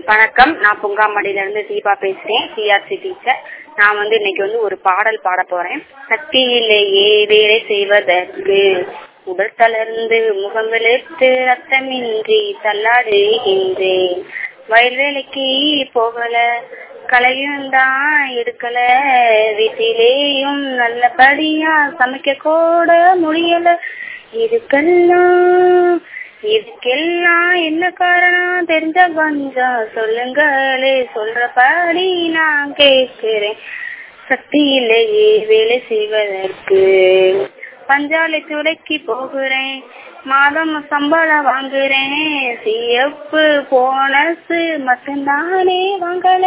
வணக்கம் நான் புங்காமடியில இருந்து தீபா பேசுறேன் சிஆர்சி டீச்சர் நான் வந்து இன்னைக்கு வந்து ஒரு பாடல் பாட போறேன் சக்தியிலேயே வேலை செய்வதற்கு உடல் தளர்ந்து முகம் வெளுத்து ரத்தமின்றி தள்ளாடுகின்றேன் வயல்வேலைக்கு போகல கலையும் தான் எடுக்கல வீட்டிலேயும் நல்லபடியா சமைக்க கூட முடியல இதுக்கெல்லாம் இதுக்கெல்லாம் என்ன காரணம் தெரிஞ்ச கொஞ்சம் சொல்லுங்களே சொல்றபடி நான் கேட்கிறேன் சக்தி இல்லையே வேலை செய்வதற்கு பஞ்சாலை துடைக்கு போகிறேன் மாதம் சம்பளம் வாங்குறேன் சிஎஃப் போனஸ் மட்டும்தானே வாங்கல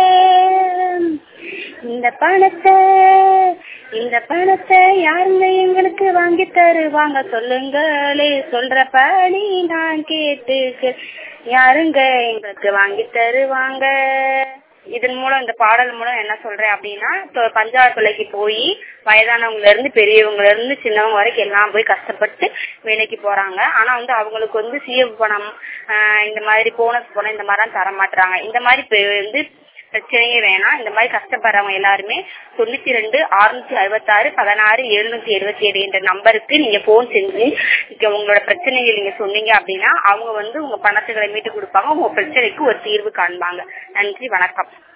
இந்த பணத்தை இந்த பணத்தை யாருங்க எங்களுக்கு வாங்கி தருவாங்க சொல்லுங்களே சொல்றபடி நான் கேட்டுக்கு யாருங்க எங்களுக்கு வாங்கி தருவாங்க இதன் மூலம் இந்த பாடல் மூலம் என்ன சொல்றேன் அப்படின்னா பஞ்சாப் பிள்ளைக்கு போய் வயதானவங்கல இருந்து பெரியவங்கல இருந்து சின்னவங்க வரைக்கும் எல்லாம் போய் கஷ்டப்பட்டு வேலைக்கு போறாங்க ஆனா வந்து அவங்களுக்கு வந்து சிஎஃப் பணம் இந்த மாதிரி போனஸ் பணம் இந்த மாதிரி தர மாட்டாங்க இந்த மாதிரி வந்து பிரச்சனையே வேணாம் இந்த மாதிரி கஷ்டப்படுறவங்க எல்லாருமே தொண்ணூத்தி ரெண்டு அறுநூத்தி அறுபத்தாறு பதினாறு எழுநூத்தி எழுபத்தி ஏழு என்ற நம்பருக்கு நீங்க போன் செஞ்சு உங்களோட பிரச்சனைகள் நீங்க சொன்னீங்க அப்படின்னா அவங்க வந்து உங்க பணத்துகளை மீட்டு கொடுப்பாங்க உங்க பிரச்சனைக்கு ஒரு தீர்வு காண்பாங்க நன்றி வணக்கம்